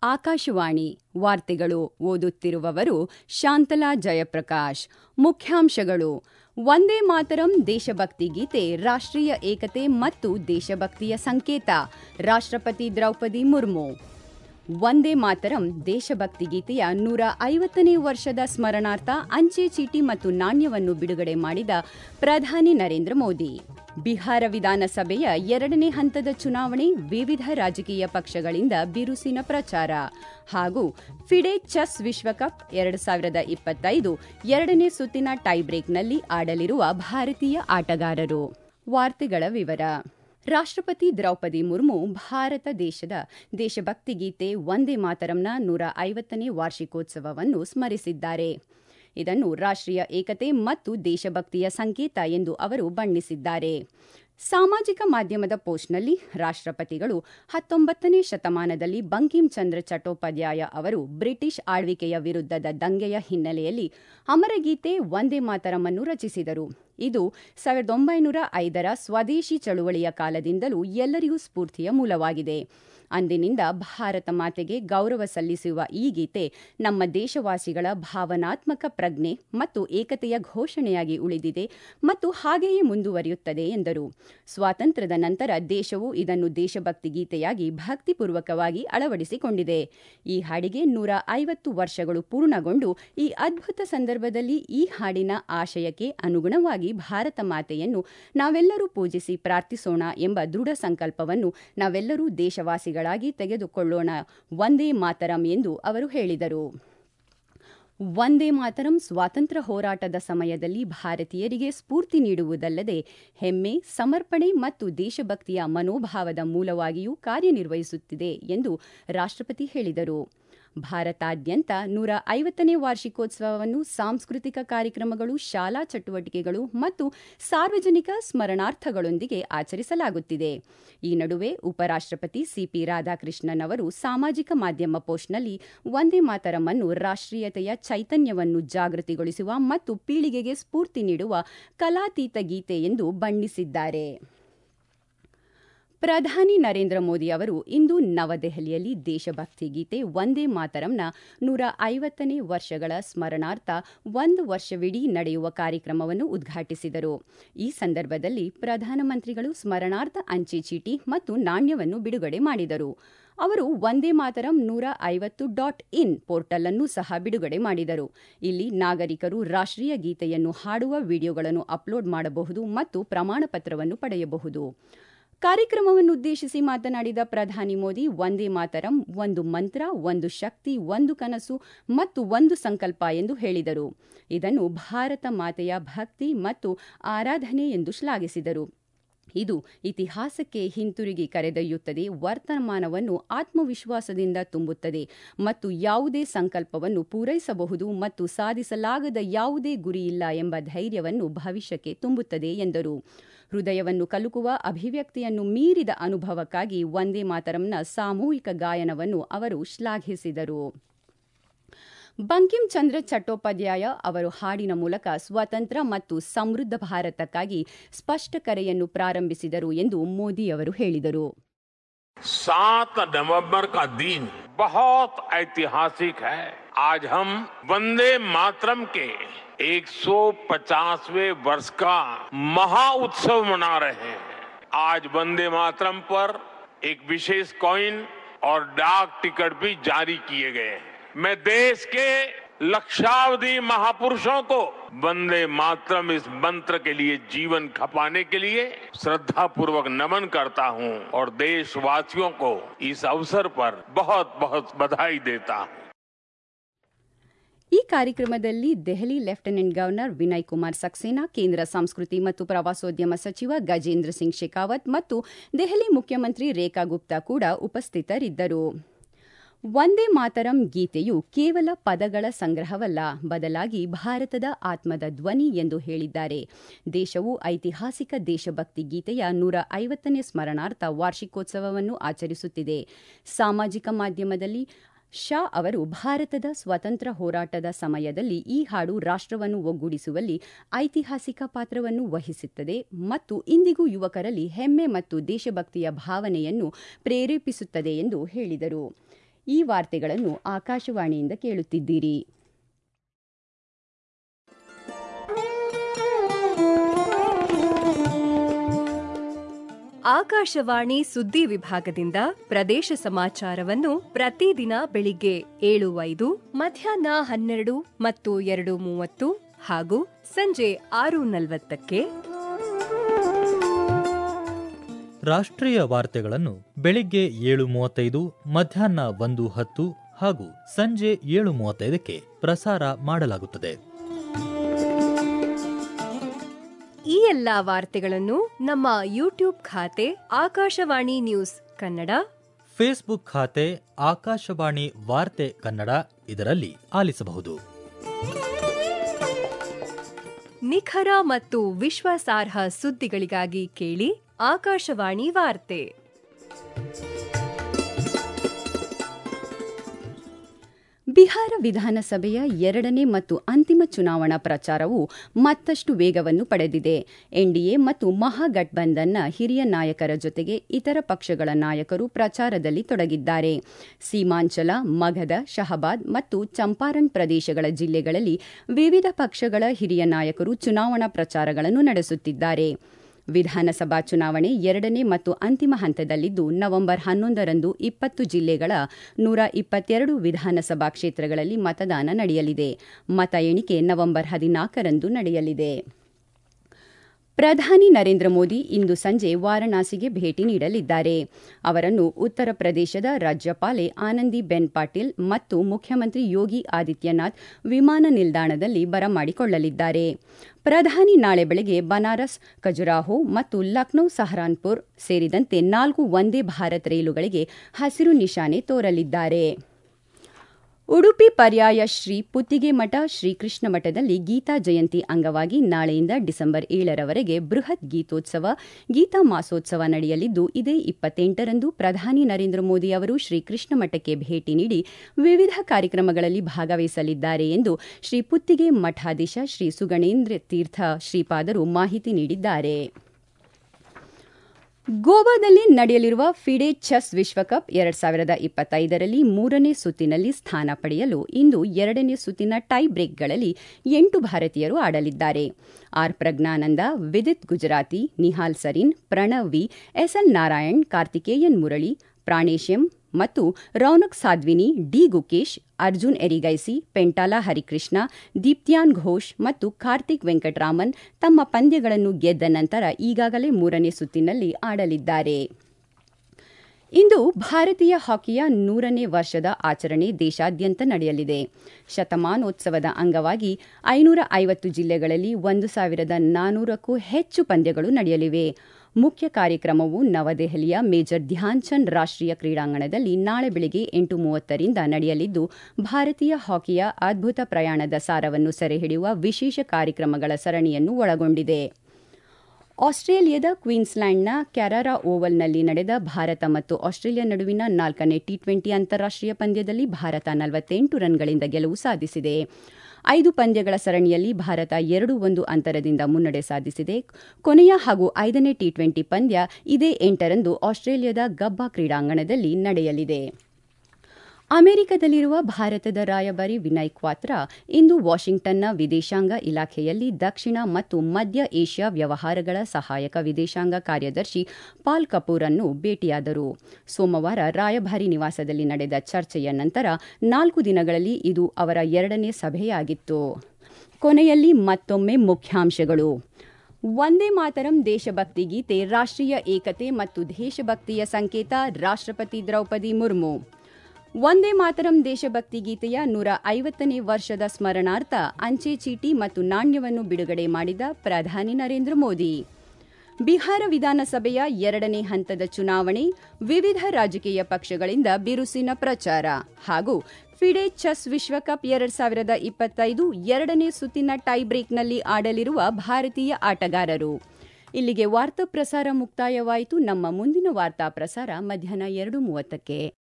ಆಕಾಶವಾಣಿ ವಾರ್ತೆಗಳು ಓದುತ್ತಿರುವವರು ಶಾಂತಲಾ ಜಯಪ್ರಕಾಶ್ ಮುಖ್ಯಾಂಶಗಳು ವಂದೇ ಮಾತರಂ ದೇಶಭಕ್ತಿ ಗೀತೆ ರಾಷ್ಟ್ರೀಯ ಏಕತೆ ಮತ್ತು ದೇಶಭಕ್ತಿಯ ಸಂಕೇತ ರಾಷ್ಟ್ರಪತಿ ದ್ರೌಪದಿ ಮುರ್ಮು ವಂದೇ ಮಾತರಂ ದೇಶಭಕ್ತಿ ಗೀತೆಯ ನೂರ ಐವತ್ತನೇ ವರ್ಷದ ಸ್ಮರಣಾರ್ಥ ಅಂಚೆ ಚೀಟಿ ಮತ್ತು ನಾಣ್ಯವನ್ನು ಬಿಡುಗಡೆ ಮಾಡಿದ ಪ್ರಧಾನಿ ನರೇಂದ್ರ ಮೋದಿ ಬಿಹಾರ ವಿಧಾನಸಭೆಯ ಎರಡನೇ ಹಂತದ ಚುನಾವಣೆ ವಿವಿಧ ರಾಜಕೀಯ ಪಕ್ಷಗಳಿಂದ ಬಿರುಸಿನ ಪ್ರಚಾರ ಹಾಗೂ ಫಿಡೆ ಚೆಸ್ ವಿಶ್ವಕಪ್ ಎರಡು ಸಾವಿರದ ಇಪ್ಪತ್ತೈದು ಎರಡನೇ ಸುತ್ತಿನ ಟೈಬ್ರೇಕ್ನಲ್ಲಿ ಆಡಲಿರುವ ಭಾರತೀಯ ಆಟಗಾರರು ವಾರ್ತೆಗಳ ವಿವರ ರಾಷ್ಟ್ರಪತಿ ದ್ರೌಪದಿ ಮುರ್ಮು ಭಾರತ ದೇಶದ ದೇಶಭಕ್ತಿ ಗೀತೆ ವಂದೇ ಮಾತರಂನ ನೂರ ಐವತ್ತನೇ ವಾರ್ಷಿಕೋತ್ಸವವನ್ನು ಸ್ಮರಿಸಿದ್ದಾರೆ ಇದನ್ನು ರಾಷ್ಟ್ರೀಯ ಏಕತೆ ಮತ್ತು ದೇಶಭಕ್ತಿಯ ಸಂಕೇತ ಎಂದು ಅವರು ಬಣ್ಣಿಸಿದ್ದಾರೆ ಸಾಮಾಜಿಕ ಮಾಧ್ಯಮದ ಪೋಸ್ಟ್ನಲ್ಲಿ ರಾಷ್ಟ್ರಪತಿಗಳು ಹತ್ತೊಂಬತ್ತನೇ ಶತಮಾನದಲ್ಲಿ ಬಂಕಿಂ ಚಂದ್ರ ಚಟ್ಟೋಪಾಧ್ಯಾಯ ಅವರು ಬ್ರಿಟಿಷ್ ಆಳ್ವಿಕೆಯ ವಿರುದ್ಧದ ದಂಗೆಯ ಹಿನ್ನೆಲೆಯಲ್ಲಿ ಅಮರಗೀತೆ ವಂದೇ ಮಾತರಮನ್ನು ರಚಿಸಿದರು ಇದು ಸಾವಿರದ ಒಂಬೈನೂರ ಐದರ ಸ್ವದೇಶಿ ಚಳುವಳಿಯ ಕಾಲದಿಂದಲೂ ಎಲ್ಲರಿಗೂ ಸ್ಫೂರ್ತಿಯ ಮೂಲವಾಗಿದೆ ಅಂದಿನಿಂದ ಭಾರತ ಮಾತೆಗೆ ಗೌರವ ಸಲ್ಲಿಸುವ ಈ ಗೀತೆ ನಮ್ಮ ದೇಶವಾಸಿಗಳ ಭಾವನಾತ್ಮಕ ಪ್ರಜ್ಞೆ ಮತ್ತು ಏಕತೆಯ ಘೋಷಣೆಯಾಗಿ ಉಳಿದಿದೆ ಮತ್ತು ಹಾಗೆಯೇ ಮುಂದುವರಿಯುತ್ತದೆ ಎಂದರು ಸ್ವಾತಂತ್ರ್ಯದ ನಂತರ ದೇಶವು ಇದನ್ನು ದೇಶಭಕ್ತಿ ಗೀತೆಯಾಗಿ ಭಕ್ತಿಪೂರ್ವಕವಾಗಿ ಅಳವಡಿಸಿಕೊಂಡಿದೆ ಈ ಹಾಡಿಗೆ ನೂರ ಐವತ್ತು ವರ್ಷಗಳು ಪೂರ್ಣಗೊಂಡು ಈ ಅದ್ಭುತ ಸಂದರ್ಭದಲ್ಲಿ ಈ ಹಾಡಿನ ಆಶಯಕ್ಕೆ ಅನುಗುಣವಾಗಿ ಭಾರತ ಮಾತೆಯನ್ನು ನಾವೆಲ್ಲರೂ ಪೂಜಿಸಿ ಪ್ರಾರ್ಥಿಸೋಣ ಎಂಬ ದೃಢ ಸಂಕಲ್ಪವನ್ನು ನಾವೆಲ್ಲರೂ ದೇಶವಾಸಿಗಳ ಗಳಾಗಿ ತೆಗೆದುಕೊಳ್ಳೋಣ ವಂದೇ ಮಾತರಂ ಎಂದು ಅವರು ಹೇಳಿದರು ವಂದೇ ಮಾತರಂ ಸ್ವಾತಂತ್ರ್ಯ ಹೋರಾಟದ ಸಮಯದಲ್ಲಿ ಭಾರತೀಯರಿಗೆ ಸ್ಫೂರ್ತಿ ನೀಡುವುದಲ್ಲದೆ ಹೆಮ್ಮೆ ಸಮರ್ಪಣೆ ಮತ್ತು ದೇಶಭಕ್ತಿಯ ಮನೋಭಾವದ ಮೂಲವಾಗಿಯೂ ಕಾರ್ಯನಿರ್ವಹಿಸುತ್ತಿದೆ ಎಂದು ರಾಷ್ಟ್ರಪತಿ ಹೇಳಿದರು ಭಾರತಾದ್ಯಂತ ನೂರ ಐವತ್ತನೇ ವಾರ್ಷಿಕೋತ್ಸವವನ್ನು ಸಾಂಸ್ಕೃತಿಕ ಕಾರ್ಯಕ್ರಮಗಳು ಶಾಲಾ ಚಟುವಟಿಕೆಗಳು ಮತ್ತು ಸಾರ್ವಜನಿಕ ಸ್ಮರಣಾರ್ಥಗಳೊಂದಿಗೆ ಆಚರಿಸಲಾಗುತ್ತಿದೆ ಈ ನಡುವೆ ಉಪರಾಷ್ಟ್ರಪತಿ ಸಿಪಿ ರಾಧಾಕೃಷ್ಣನ್ ಅವರು ಸಾಮಾಜಿಕ ಮಾಧ್ಯಮ ಪೋಸ್ಟ್ನಲ್ಲಿ ವಂದೇ ಮಾತರಂ ಅನ್ನು ರಾಷ್ಟ್ರೀಯತೆಯ ಚೈತನ್ಯವನ್ನು ಜಾಗೃತಿಗೊಳಿಸುವ ಮತ್ತು ಪೀಳಿಗೆಗೆ ಸ್ಫೂರ್ತಿ ನೀಡುವ ಕಲಾತೀತ ಗೀತೆ ಎಂದು ಬಣ್ಣಿಸಿದ್ದಾರೆ ಪ್ರಧಾನಿ ನರೇಂದ್ರ ಮೋದಿ ಅವರು ಇಂದು ನವದೆಹಲಿಯಲ್ಲಿ ದೇಶಭಕ್ತಿ ಗೀತೆ ವಂದೇ ಮಾತರಂನ ನೂರ ಐವತ್ತನೇ ವರ್ಷಗಳ ಸ್ಮರಣಾರ್ಥ ಒಂದು ವರ್ಷವಿಡೀ ನಡೆಯುವ ಕಾರ್ಯಕ್ರಮವನ್ನು ಉದ್ಘಾಟಿಸಿದರು ಈ ಸಂದರ್ಭದಲ್ಲಿ ಪ್ರಧಾನಮಂತ್ರಿಗಳು ಸ್ಮರಣಾರ್ಥ ಅಂಚೆ ಚೀಟಿ ಮತ್ತು ನಾಣ್ಯವನ್ನು ಬಿಡುಗಡೆ ಮಾಡಿದರು ಅವರು ವಂದೇ ಮಾತರಂ ನೂರ ಐವತ್ತು ಡಾಟ್ ಇನ್ ಪೋರ್ಟಲ್ ಅನ್ನು ಸಹ ಬಿಡುಗಡೆ ಮಾಡಿದರು ಇಲ್ಲಿ ನಾಗರಿಕರು ರಾಷ್ಟ್ರೀಯ ಗೀತೆಯನ್ನು ಹಾಡುವ ವಿಡಿಯೋಗಳನ್ನು ಅಪ್ಲೋಡ್ ಮಾಡಬಹುದು ಮತ್ತು ಪ್ರಮಾಣ ಪತ್ರವನ್ನು ಪಡೆಯಬಹುದು ಕಾರ್ಯಕ್ರಮವನ್ನುದ್ದೇಶಿಸಿ ಮಾತನಾಡಿದ ಪ್ರಧಾನಿ ಮೋದಿ ವಂದೇ ಮಾತರಂ ಒಂದು ಮಂತ್ರ ಒಂದು ಶಕ್ತಿ ಒಂದು ಕನಸು ಮತ್ತು ಒಂದು ಸಂಕಲ್ಪ ಎಂದು ಹೇಳಿದರು ಇದನ್ನು ಭಾರತ ಮಾತೆಯ ಭಕ್ತಿ ಮತ್ತು ಆರಾಧನೆ ಎಂದು ಶ್ಲಾಘಿಸಿದರು ಇದು ಇತಿಹಾಸಕ್ಕೆ ಹಿಂತಿರುಗಿ ಕರೆದೊಯ್ಯುತ್ತದೆ ವರ್ತಮಾನವನ್ನು ಆತ್ಮವಿಶ್ವಾಸದಿಂದ ತುಂಬುತ್ತದೆ ಮತ್ತು ಯಾವುದೇ ಸಂಕಲ್ಪವನ್ನು ಪೂರೈಸಬಹುದು ಮತ್ತು ಸಾಧಿಸಲಾಗದ ಯಾವುದೇ ಗುರಿಯಿಲ್ಲ ಎಂಬ ಧೈರ್ಯವನ್ನು ಭವಿಷ್ಯಕ್ಕೆ ತುಂಬುತ್ತದೆ ಎಂದರು ಹೃದಯವನ್ನು ಕಲುಕುವ ಅಭಿವ್ಯಕ್ತಿಯನ್ನು ಮೀರಿದ ಅನುಭವಕ್ಕಾಗಿ ವಂದೇ ಮಾತರಂನ ಸಾಮೂಹಿಕ ಗಾಯನವನ್ನು ಅವರು ಶ್ಲಾಘಿಸಿದರು ಬಂಕಿಂ ಚಂದ್ರ ಚಟ್ಟೋಪಾಧ್ಯಾಯ ಅವರು ಹಾಡಿನ ಮೂಲಕ ಸ್ವತಂತ್ರ ಮತ್ತು ಸಮೃದ್ಧ ಭಾರತಕ್ಕಾಗಿ ಸ್ಪಷ್ಟ ಕರೆಯನ್ನು ಪ್ರಾರಂಭಿಸಿದರು ಎಂದು ಮೋದಿ ಅವರು ಹೇಳಿದರು सात नवंबर का दिन बहुत ऐतिहासिक है आज हम वंदे मातरम के 150वें वर्ष का महा उत्सव मना रहे हैं आज वंदे मातरम पर एक विशेष कॉइन और डाक टिकट भी जारी किए गए हैं मैं देश के लक्षावधि महापुरुषों को वंदे मातरम इस मंत्र के लिए जीवन खपाने के लिए श्रद्धा पूर्वक नमन करता हूं और देशवासियों को इस अवसर पर बहुत बहुत बधाई देता हूं ಈ ಕಾರ್ಯಕ್ರಮದಲ್ಲಿ ದೆಹಲಿ ಲೆಫ್ಟಿನೆಂಟ್ ಗವರ್ನರ್ ವಿನಯ್ ಕುಮಾರ್ ಸಕ್ಸೇನಾ ಕೇಂದ್ರ ಸಂಸ್ಕೃತಿ ಮತ್ತು ಪ್ರವಾಸೋದ್ಯಮ ಸಚಿವ ಗಜೇಂದ್ರ ಸಿಂಗ್ ಶೆಖಾವತ್ ಮತ್ತು ದೆಹಲಿ ಮುಖ್ಯಮಂತ್ರಿ ರೇಖಾ ಗುಪ್ತಾ ಕೂಡ ಉಪಸ್ಥಿತರಿದ್ದರು ವಂದೇ ಮಾತರಂ ಗೀತೆಯು ಕೇವಲ ಪದಗಳ ಸಂಗ್ರಹವಲ್ಲ ಬದಲಾಗಿ ಭಾರತದ ಆತ್ಮದ ಧ್ವನಿ ಎಂದು ಹೇಳಿದ್ದಾರೆ ದೇಶವು ಐತಿಹಾಸಿಕ ದೇಶಭಕ್ತಿ ಗೀತೆಯ ನೂರ ಐವತ್ತನೇ ಸ್ಮರಣಾರ್ಥ ವಾರ್ಷಿಕೋತ್ಸವವನ್ನು ಆಚರಿಸುತ್ತಿದೆ ಸಾಮಾಜಿಕ ಮಾಧ್ಯಮದಲ್ಲಿ ಶಾ ಅವರು ಭಾರತದ ಸ್ವಾತಂತ್ರ್ಯ ಹೋರಾಟದ ಸಮಯದಲ್ಲಿ ಈ ಹಾಡು ರಾಷ್ಟ್ರವನ್ನು ಒಗ್ಗೂಡಿಸುವಲ್ಲಿ ಐತಿಹಾಸಿಕ ಪಾತ್ರವನ್ನು ವಹಿಸುತ್ತದೆ ಮತ್ತು ಇಂದಿಗೂ ಯುವಕರಲ್ಲಿ ಹೆಮ್ಮೆ ಮತ್ತು ದೇಶಭಕ್ತಿಯ ಭಾವನೆಯನ್ನು ಪ್ರೇರೇಪಿಸುತ್ತದೆ ಎಂದು ಹೇಳಿದರು ಈ ವಾರ್ತೆಗಳನ್ನು ಆಕಾಶವಾಣಿಯಿಂದ ಕೇಳುತ್ತಿದ್ದೀರಿ ಆಕಾಶವಾಣಿ ಸುದ್ದಿ ವಿಭಾಗದಿಂದ ಪ್ರದೇಶ ಸಮಾಚಾರವನ್ನು ಪ್ರತಿದಿನ ಬೆಳಿಗ್ಗೆ ಏಳು ಐದು ಮಧ್ಯಾಹ್ನ ಹನ್ನೆರಡು ಮತ್ತು ಎರಡು ಮೂವತ್ತು ಹಾಗೂ ಸಂಜೆ ಆರು ನಲವತ್ತಕ್ಕೆ ರಾಷ್ಟ್ರೀಯ ವಾರ್ತೆಗಳನ್ನು ಬೆಳಿಗ್ಗೆ ಏಳು ಮೂವತ್ತೈದು ಮಧ್ಯಾಹ್ನ ಒಂದು ಹತ್ತು ಹಾಗೂ ಸಂಜೆ ಏಳು ಮೂವತ್ತೈದಕ್ಕೆ ಪ್ರಸಾರ ಮಾಡಲಾಗುತ್ತದೆ ಈ ಎಲ್ಲಾ ವಾರ್ತೆಗಳನ್ನು ನಮ್ಮ ಯೂಟ್ಯೂಬ್ ಖಾತೆ ಆಕಾಶವಾಣಿ ನ್ಯೂಸ್ ಕನ್ನಡ ಫೇಸ್ಬುಕ್ ಖಾತೆ ಆಕಾಶವಾಣಿ ವಾರ್ತೆ ಕನ್ನಡ ಇದರಲ್ಲಿ ಆಲಿಸಬಹುದು ನಿಖರ ಮತ್ತು ವಿಶ್ವಾಸಾರ್ಹ ಸುದ್ದಿಗಳಿಗಾಗಿ ಕೇಳಿ ಆಕಾಶವಾಣಿ ವಾರ್ತೆ ಬಿಹಾರ ವಿಧಾನಸಭೆಯ ಎರಡನೇ ಮತ್ತು ಅಂತಿಮ ಚುನಾವಣಾ ಪ್ರಚಾರವು ಮತ್ತಷ್ಟು ವೇಗವನ್ನು ಪಡೆದಿದೆ ಎನ್ಡಿಎ ಮತ್ತು ಮಹಾಗಠಬಂಧನ್ನ ಹಿರಿಯ ನಾಯಕರ ಜೊತೆಗೆ ಇತರ ಪಕ್ಷಗಳ ನಾಯಕರು ಪ್ರಚಾರದಲ್ಲಿ ತೊಡಗಿದ್ದಾರೆ ಸೀಮಾಂಚಲ ಮಗಧ ಶಹಬಾದ್ ಮತ್ತು ಚಂಪಾರಣ್ ಪ್ರದೇಶಗಳ ಜಿಲ್ಲೆಗಳಲ್ಲಿ ವಿವಿಧ ಪಕ್ಷಗಳ ಹಿರಿಯ ನಾಯಕರು ಚುನಾವಣಾ ಪ್ರಚಾರಗಳನ್ನು ನಡೆಸುತ್ತಿದ್ದಾರೆ ವಿಧಾನಸಭಾ ಚುನಾವಣೆ ಎರಡನೇ ಮತ್ತು ಅಂತಿಮ ಹಂತದಲ್ಲಿದ್ದು ನವೆಂಬರ್ ಹನ್ನೊಂದರಂದು ಇಪ್ಪತ್ತು ಜಿಲ್ಲೆಗಳ ನೂರ ಇಪ್ಪತ್ತೆರಡು ವಿಧಾನಸಭಾ ಕ್ಷೇತ್ರಗಳಲ್ಲಿ ಮತದಾನ ನಡೆಯಲಿದೆ ಮತ ಎಣಿಕೆ ನವೆಂಬರ್ ಹದಿನಾಲ್ಕರಂದು ನಡೆಯಲಿದೆ ಪ್ರಧಾನಿ ನರೇಂದ್ರ ಮೋದಿ ಇಂದು ಸಂಜೆ ವಾರಣಾಸಿಗೆ ಭೇಟಿ ನೀಡಲಿದ್ದಾರೆ ಅವರನ್ನು ಉತ್ತರ ಪ್ರದೇಶದ ರಾಜ್ಯಪಾಲೆ ಆನಂದಿಬೆನ್ ಪಾಟೀಲ್ ಮತ್ತು ಮುಖ್ಯಮಂತ್ರಿ ಯೋಗಿ ಆದಿತ್ಯನಾಥ್ ವಿಮಾನ ನಿಲ್ದಾಣದಲ್ಲಿ ಬರಮಾಡಿಕೊಳ್ಳಲಿದ್ದಾರೆ ಪ್ರಧಾನಿ ನಾಳೆ ಬೆಳಗ್ಗೆ ಬನಾರಸ್ ಖಜುರಾಹೋ ಮತ್ತು ಲಕ್ನೌ ಸಹರಾನ್ಪುರ್ ಸೇರಿದಂತೆ ನಾಲ್ಕು ವಂದೇ ಭಾರತ್ ರೈಲುಗಳಿಗೆ ಹಸಿರು ನಿಶಾನೆ ತೋರಲಿದ್ದಾರೆ ಉಡುಪಿ ಪರ್ಯಾಯ ಶ್ರೀ ಪುತ್ತಿಗೆ ಮಠ ಶ್ರೀಕೃಷ್ಣ ಮಠದಲ್ಲಿ ಗೀತಾ ಜಯಂತಿ ಅಂಗವಾಗಿ ನಾಳೆಯಿಂದ ಡಿಸೆಂಬರ್ ಏಳರವರೆಗೆ ಬೃಹತ್ ಗೀತೋತ್ಸವ ಗೀತಾ ಮಾಸೋತ್ಸವ ನಡೆಯಲಿದ್ದು ಇದೇ ಇಪ್ಪತ್ತೆಂಟರಂದು ಪ್ರಧಾನಿ ನರೇಂದ್ರ ಮೋದಿ ಅವರು ಶ್ರೀಕೃಷ್ಣ ಮಠಕ್ಕೆ ಭೇಟಿ ನೀಡಿ ವಿವಿಧ ಕಾರ್ಯಕ್ರಮಗಳಲ್ಲಿ ಭಾಗವಹಿಸಲಿದ್ದಾರೆ ಎಂದು ಶ್ರೀ ಪುತ್ತಿಗೆ ಮಠಾಧೀಶ ಶ್ರೀ ಸುಗಣೇಂದ್ರ ತೀರ್ಥ ಶ್ರೀಪಾದರು ಮಾಹಿತಿ ನೀಡಿದ್ದಾರೆ ಗೋವಾದಲ್ಲಿ ನಡೆಯಲಿರುವ ಫಿಡೆ ಚೆಸ್ ವಿಶ್ವಕಪ್ ಎರಡ್ ಸಾವಿರದ ಇಪ್ಪತ್ತೈದರಲ್ಲಿ ಮೂರನೇ ಸುತ್ತಿನಲ್ಲಿ ಸ್ಥಾನ ಪಡೆಯಲು ಇಂದು ಎರಡನೇ ಸುತ್ತಿನ ಟೈ ಬ್ರೇಕ್ಗಳಲ್ಲಿ ಎಂಟು ಭಾರತೀಯರು ಆಡಲಿದ್ದಾರೆ R Praggnanandhaa Vidit Gujrathi Nihal Sarin Pranav V S L Narayan Karthikeyan Murali Pranesh M ಮತ್ತು ರೌನಕ್ ಸಾಧ್ವಿನಿ ಡಿ ಗುಕೇಶ್ ಅರ್ಜುನ್ ಎರಿಗೈಸಿ ಪೆಂಟಾಲಾ ಹರಿಕೃಷ್ಣ ದೀಪ್ತ್ಯಾನ್ ಘೋಷ್ ಮತ್ತು ಕಾರ್ತಿಕ್ ವೆಂಕಟರಾಮನ್ ತಮ್ಮ ಪಂದ್ಯಗಳನ್ನು ಗೆದ್ದ ನಂತರ ಈಗಾಗಲೇ ಮೂರನೇ ಸುತ್ತಿನಲ್ಲಿ ಆಡಲಿದ್ದಾರೆ ಇಂದು ಭಾರತೀಯ ಹಾಕಿಯ ನೂರನೇ ವರ್ಷದ ಆಚರಣೆ ದೇಶಾದ್ಯಂತ ನಡೆಯಲಿದೆ ಶತಮಾನೋತ್ಸವದ ಅಂಗವಾಗಿ ಐನೂರ ಐವತ್ತು ಜಿಲ್ಲೆಗಳಲ್ಲಿ ಒಂದು ಸಾವಿರದ ನಾನೂರಕ್ಕೂ ಹೆಚ್ಚು ಪಂದ್ಯಗಳು ನಡೆಯಲಿವೆ ಮುಖ್ಯ ಕಾರ್ಯಕ್ರಮವು ನವದೆಹಲಿಯ ಮೇಜರ್ ಧ್ಯಾನ್ ಚಂದ್ ರಾಷ್ಟ್ರೀಯ ಕ್ರೀಡಾಂಗಣದಲ್ಲಿ ನಾಳೆ ಬೆಳಗ್ಗೆ ಎಂಟು ಮೂವತ್ತರಿಂದ ನಡೆಯಲಿದ್ದು ಭಾರತೀಯ ಹಾಕಿಯ ಅದ್ಭುತ ಪ್ರಯಾಣದ ಸಾರವನ್ನು ಸೆರೆಹಿಡಿಯುವ ವಿಶೇಷ ಕಾರ್ಯಕ್ರಮಗಳ ಸರಣಿಯನ್ನು ಒಳಗೊಂಡಿದೆ ಆಸ್ಟ್ರೇಲಿಯಾದ ಕ್ವೀನ್ಸ್ಲ್ಯಾಂಡ್ನ ಕ್ಯಾರಾರಾ ಓವಲ್ನಲ್ಲಿ ನಡೆದ ಭಾರತ ಮತ್ತು ಆಸ್ಟ್ರೇಲಿಯಾ ನಡುವಿನ ನಾಲ್ಕನೇ ಟಿ ಟ್ವೆಂಟಿ ಅಂತಾರಾಷ್ಟೀಯ ಪಂದ್ಯದಲ್ಲಿ ಭಾರತ ನಲವತ್ತೆಂಟು ರನ್ಗಳಿಂದ ಗೆಲುವು ಸಾಧಿಸಿದೆ ಐದು ಪಂದ್ಯಗಳ ಸರಣಿಯಲ್ಲಿ ಭಾರತ ಎರಡು ಒಂದು ಅಂತರದಿಂದ ಮುನ್ನಡೆ ಸಾಧಿಸಿದೆ ಕೊನೆಯ ಹಾಗೂ ಐದನೇ ಟಿ ಟ್ವೆಂಟಿ ಪಂದ್ಯ ಇದೇ ಎಂಟರಂದು ಆಸ್ಟ್ರೇಲಿಯಾದ ಗಬ್ಬಾ ಕ್ರೀಡಾಂಗಣದಲ್ಲಿ ನಡೆಯಲಿದೆ ಅಮೆರಿಕದಲ್ಲಿರುವ ಭಾರತದ ರಾಯಭಾರಿ ವಿನಯ್ ಕ್ವಾತ್ರಾ ಇಂದು ವಾಷಿಂಗ್ಟನ್ನ ವಿದೇಶಾಂಗ ಇಲಾಖೆಯಲ್ಲಿ ದಕ್ಷಿಣ ಮತ್ತು ಮಧ್ಯ ಏಷ್ಯಾ ವ್ಯವಹಾರಗಳ ಸಹಾಯಕ ವಿದೇಶಾಂಗ ಕಾರ್ಯದರ್ಶಿ ಪಾಲ್ ಕಪೂರ್ ಅನ್ನು ಭೇಟಿಯಾದರು ಸೋಮವಾರ ರಾಯಭಾರಿ ನಿವಾಸದಲ್ಲಿ ನಡೆದ ಚರ್ಚೆಯ ನಂತರ ನಾಲ್ಕು ದಿನಗಳಲ್ಲಿ ಇದು ಅವರ ಎರಡನೇ ಸಭೆಯಾಗಿತ್ತು ಕೊನೆಯಲ್ಲಿ ಮತ್ತೊಮ್ಮೆ ಮುಖ್ಯಾಂಶಗಳು ವಂದೇ ಮಾತರಂ ದೇಶಭಕ್ತಿ ಗೀತೆ ರಾಷ್ಟ್ರೀಯ ಏಕತೆ ಮತ್ತು ದೇಶಭಕ್ತಿಯ ಸಂಕೇತ ರಾಷ್ಟ್ರಪತಿ ದ್ರೌಪದಿ ಮುರ್ಮು ವಂದೇ ಮಾತರಂ ದೇಶಭಕ್ತಿ ಗೀತೆಯ ನೂರ ಐವತ್ತನೇ ವರ್ಷದ ಸ್ಮರಣಾರ್ಥ ಅಂಚೆ ಚೀಟಿ ಮತ್ತು ನಾಣ್ಯವನ್ನು ಬಿಡುಗಡೆ ಮಾಡಿದ ಪ್ರಧಾನಿ ನರೇಂದ್ರ ಮೋದಿ ಬಿಹಾರ ವಿಧಾನಸಭೆಯ ಎರಡನೇ ಹಂತದ ಚುನಾವಣೆ ವಿವಿಧ ರಾಜಕೀಯ ಪಕ್ಷಗಳಿಂದ ಬಿರುಸಿನ ಪ್ರಚಾರ ಹಾಗೂ ಫಿಡೆ ಚೆಸ್ ವಿಶ್ವಕಪ್ ಎರಡ್ ಸಾವಿರದ ಇಪ್ಪತ್ತೈದು ಎರಡನೇ ಸುತ್ತಿನ ಟೈ ಬ್ರೇಕ್ನಲ್ಲಿ ಆಡಲಿರುವ ಭಾರತೀಯ ಆಟಗಾರರು ಇಲ್ಲಿಗೆ ವಾರ್ತಾ ಪ್ರಸಾರ ಮುಕ್ತಾಯವಾಯಿತು ನಮ್ಮ ಮುಂದಿನ ವಾರ್ತಾ ಪ್ರಸಾರ ಮಧ್ಯಾಹ್ನ ಎರಡು ಮೂವತ್ತಕ್ಕೆ